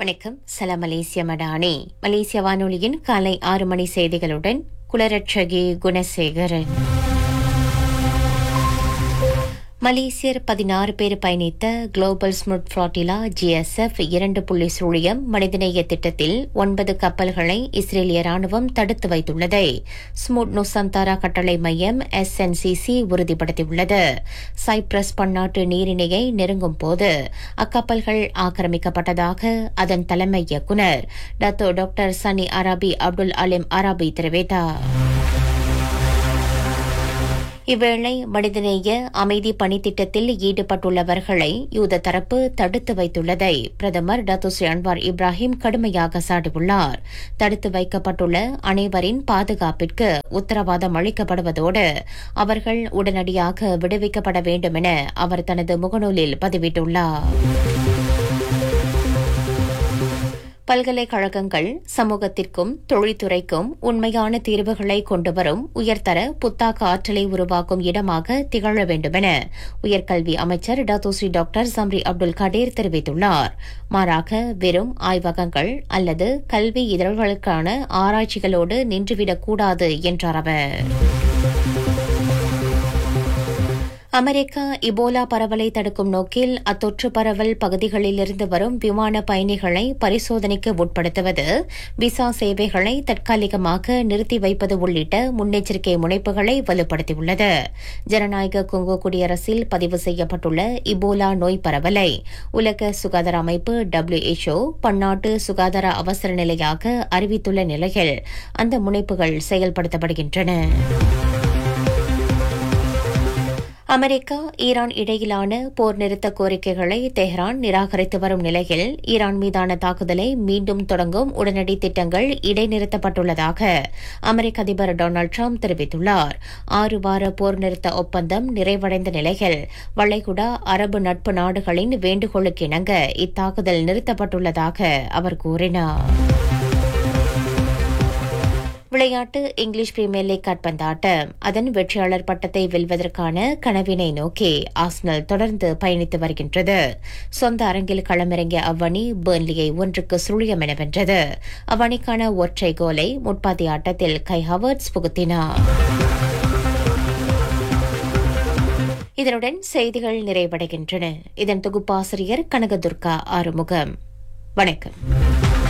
வணக்கம் சலாம் மலேசிய மடானி மலேசிய வானொலியின் காலை ஆறு மணி செய்திகளுடன் குலரட்சகி குணசேகரன் மலேசியர் பதினாறு பேர் பயணித்த குளோபல் ஸ்முட் ஃபிளாட்டிலா ஜிஎஸ்எஃப் இரண்டு புள்ளி சுழியம் மனிதநேய திட்டத்தில் ஒன்பது கப்பல்களை இஸ்ரேலிய ராணுவம் தடுத்து வைத்துள்ளதை ஸ்முட் நுசந்தாரா கட்டளை மையம் எஸ்என்சிசி உறுதிப்படுத்தியுள்ளது சைப்ரஸ் பன்னாட்டு நீரிணையை நெருங்கும் போது அக்கப்பல்கள் ஆக்கிரமிக்கப்பட்டதாக அதன் தலைமை இயக்குநர் Dato doctor Sani Arabi Abdul Alim Arabi தெரிவித்தார் இவ்வேளை மனிதநேய அமைதி பணித்திட்டத்தில் ஈடுபட்டுள்ளவர்களை யூத தரப்பு தடுத்து வைத்துள்ளதை பிரதமர் டத்துஸ்ரீ அன்வார் இப்ராஹிம் கடுமையாக சாட்டியுள்ளார் தடுத்து வைக்கப்பட்டுள்ள அனைவரின் பாதுகாப்பிற்கு உத்தரவாதம் அளிக்கப்படுவதோடு அவர்கள் உடனடியாக விடுவிக்கப்பட வேண்டும் என அவர் தனது முகநூலில் பதிவிட்டுள்ளார் பல்கலைக்கழகங்கள் சமூகத்திற்கும் தொழில்துறைக்கும் உண்மையான தீர்வுகளை கொண்டுவரும் உயர்தர புத்தாக்க ஆற்றலை உருவாக்கும் இடமாக திகழ வேண்டுமென உயர்கல்வி அமைச்சர் Dato Sri doctor Zambry Abdul Kadir தெரிவித்துள்ளார் மாறாக வெறும் ஆய்வகங்கள் அல்லது கல்வி இதழ்களுக்கான ஆராய்ச்சிகளோடு நின்றுவிடக்கூடாது என்றார் அவர் அமெரிக்கா இபோலா பரவலை தடுக்கும் நோக்கில் அத்தொற்று பரவல் பகுதிகளிலிருந்து வரும் விமான பயணிகளை பரிசோதனைக்கு உட்படுத்துவது விசா சேவைகளை தற்காலிகமாக நிறுத்தி வைப்பது உள்ளிட்ட முன்னெச்சரிக்கை முனைப்புகளை வலுப்படுத்தியுள்ளது ஜனநாயக கொங்கோ குடியரசில் பதிவு செய்யப்பட்டுள்ள இபோலா நோய் பரவலை உலக சுகாதார அமைப்பு டபிள்யூஎச்ஓ பன்னாட்டு சுகாதார அவசர நிலையாக அறிவித்துள்ள நிலையில் அந்த முனைப்புகள் செயல்படுத்தப்படுகின்றன அமெரிக்கா ஈரான் இடையிலான போர் நிறுத்த கோரிக்கைகளை தெஹ்ரான் நிராகரித்து வரும் நிலையில் ஈரான் மீதான தாக்குதலை மீண்டும் தொடங்கும் உடனடி திட்டங்கள் இடைநிறுத்தப்பட்டுள்ளதாக அமெரிக்க அதிபர் டொனால்டு ட்ரம்ப் தெரிவித்துள்ளார் ஆறு வார போர் நிறுத்த ஒப்பந்தம் நிறைவடைந்த நிலையில் வளைகுடா அரபு நட்பு நாடுகளின் வேண்டுகோளுக்கு இணங்க இத்தாக்குதல் நிறுத்தப்பட்டுள்ளதாக அவர் கூறினார் விளையாட்டு இங்கிலீஷ் பிரீமியர் லீக் காட்பந்தாட்டம் அதன் வெற்றியாளர் பட்டத்தை வெல்வதற்கான கனவினை நோக்கி ஆஸ்னல் தொடர்ந்து பயணித்து வருகின்றது சொந்த அரங்கில் களமிறங்கிய அவ்வணி பேர்ன்லியை ஒன்றுக்கு சுழியம் என வென்றது அவ்வணிக்கான ஒற்றை கோலை முட்பாதி ஆட்டத்தில் கை ஹவர்ட்ஸ் புகுத்தினார் இதனுடன் செய்திகள் நிறைவடைகின்றன இதன் தொகுப்பாசிரியர் கனகதுர்கா ஆறுமுகம் வணக்கம்